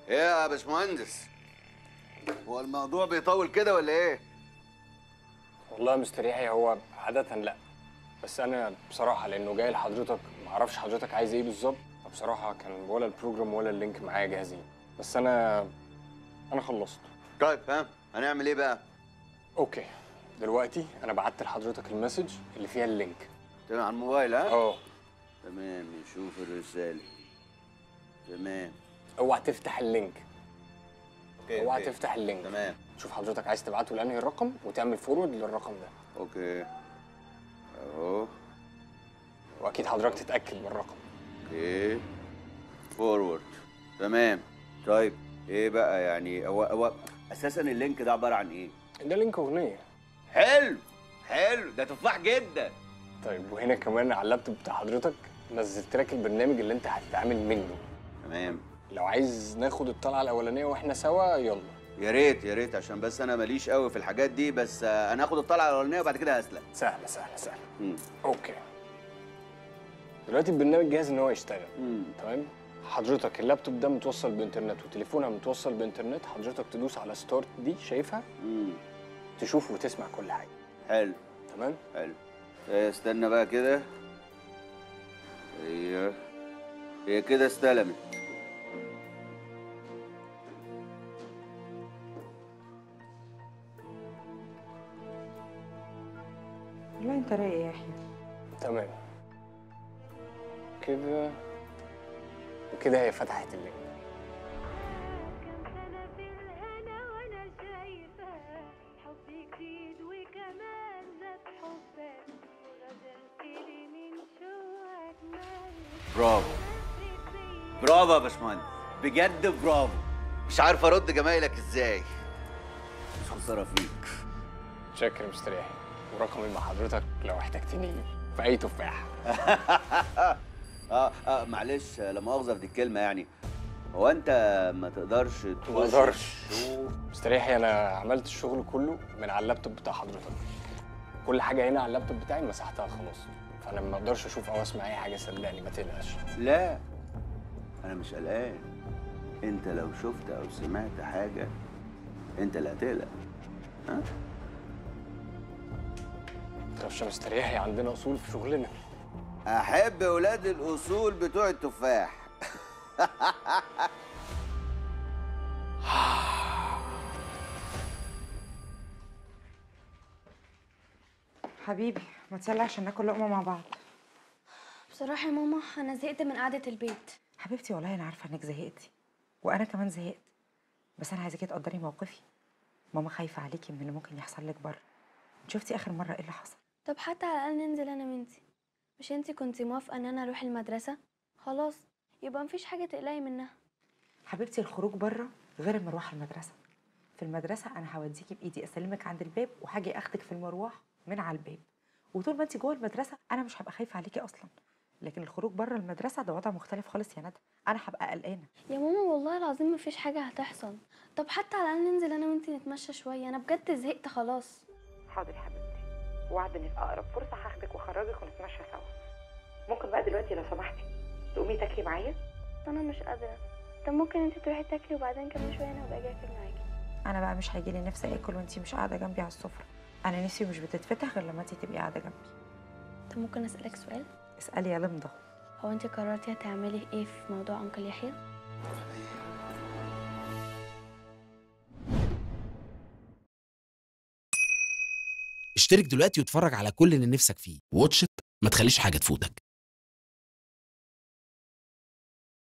ايه يا باشمهندس هو الموضوع بيطول كده ولا ايه والله يا مستر يحيى هو عادة لا بس أنا بصراحة لأنه جاي لحضرتك معرفش حضرتك عايز إيه بالظبط فبصراحة كان ولا البروجرام ولا اللينك معايا جاهزين بس أنا أنا خلصت طيب ها هنعمل ايه بقى أوكي دلوقتي أنا بعت لحضرتك المسج اللي فيها اللينك تمام على الموبايل ها أه تمام نشوف الرساله تمام اوعى تفتح اللينك اوكي اوعى أوكي. تفتح اللينك تمام شوف حضرتك عايز تبعته لأنهي الرقم وتعمل فورورد للرقم ده اوكي اهو وأكيد حضرتك تتأكد من الرقم اوكي فورورد تمام طيب ايه بقى يعني هو هو اساسا اللينك ده عباره عن ايه ده لينك أغنية حلو حلو ده تفاح جدا طيب وهنا كمان على اللابتوب بتاع حضرتك نزلت لك البرنامج اللي أنت هتتعامل منه تمام لو عايز ناخد الطلعه الاولانيه واحنا سوا يلا يا ريت يا ريت عشان بس انا ماليش قوي في الحاجات دي بس آه، انا هاخد الطلعه الاولانيه وبعد كده هسلك سهله سهله سهله مم. اوكي دلوقتي البرنامج جاهز ان هو يشتغل مم. تمام حضرتك اللابتوب ده متوصل بانترنت وتليفونها متوصل بانترنت حضرتك تدوس على ستارت دي شايفها مم. تشوف وتسمع كل حاجه حلو تمام حلو إيه، استنى بقى كده هي هي كده استلمت والله انت رايق يا يحيى تمام كده وكده هي فتحت اللينك كم سنة في الهنا وانا شايفة حبي جديد وكمان زاد حبك وغزلتلي من شوقك مالك برافو برافو يا باشمهندس بجد برافو مش عارف ارد جمايلك ازاي مش خساره فيك شكرا يا مستر يحيى ورقمي مع حضرتك لو احتجتني في اي تفاح اه اه معلش لا مؤاخذه في دي الكلمه يعني هو انت ما تقدرش تخش ما اقدرش مستر يحيى انا عملت الشغل كله من على اللابتوب بتاع حضرتك كل حاجه هنا على اللابتوب بتاعي مسحتها خلاص فانا ما اقدرش اشوف او اسمع اي حاجه صدقني ما تقلقش لا انا مش قلقان انت لو شفت او سمعت حاجه انت اللي هتقلق ها طب يا مستر يحيى عندنا اصول في شغلنا احب ولاد الاصول بتوع التفاح حبيبي ما تسلي عشان ناكل لقمه مع بعض بصراحة يا ماما أنا زهقت من قعدة البيت حبيبتي والله انا عارفه انك زهقتي وانا كمان زهقت بس انا عايزاكي تقدري موقفي ماما خايفه عليكي من اللي ممكن يحصل لك بره شفتي اخر مره ايه اللي حصل طب حتى على الأقل ننزل أنا وأنتي مش أنتي كنتي موافقة إن أنا أروح المدرسة خلاص يبقى مفيش حاجة تقلقي منها حبيبتي الخروج بره غير المروح المدرسه في المدرسه انا هوديكي بايدي اسلمك عند الباب وهاجي اخدك في المروح من على الباب وطول ما انت جوه المدرسه انا مش هبقى خايفه عليكي اصلا لكن الخروج بره المدرسه ده وضع مختلف خالص يا ندى انا هبقى قلقانه يا ماما والله العظيم مفيش حاجة هتحصل طب حتى على الأقل ننزل أنا وأنتي نتمشى شوية أنا بجد زهقت خلاص حاضر يا حبيبتي وعد ان في اقرب فرصه هاخدك واخرجك ونتمشى سوا ممكن بقى دلوقتي لو سمحتي تقومي تاكلي معايا أنا مش قادرة طب ممكن أنتي تروحي تاكلي وبعدين كمان شوية أنا هبقى أجي أكل معاكي انا بقى مش هيجي لي نفسي اكل وانتي مش قاعده جنبي على السفره انا نفسي مش بتتفتح غير لما انتي تبقي قاعده جنبي طب ممكن أسألك سؤال اسالي يا لمضه هو أنتي قررتي هتعملي إيه في موضوع أنكل يحيى؟ اشترك دلوقتي واتفرج على كل اللي نفسك فيه واتش إت، ما تخليش حاجة تفوتك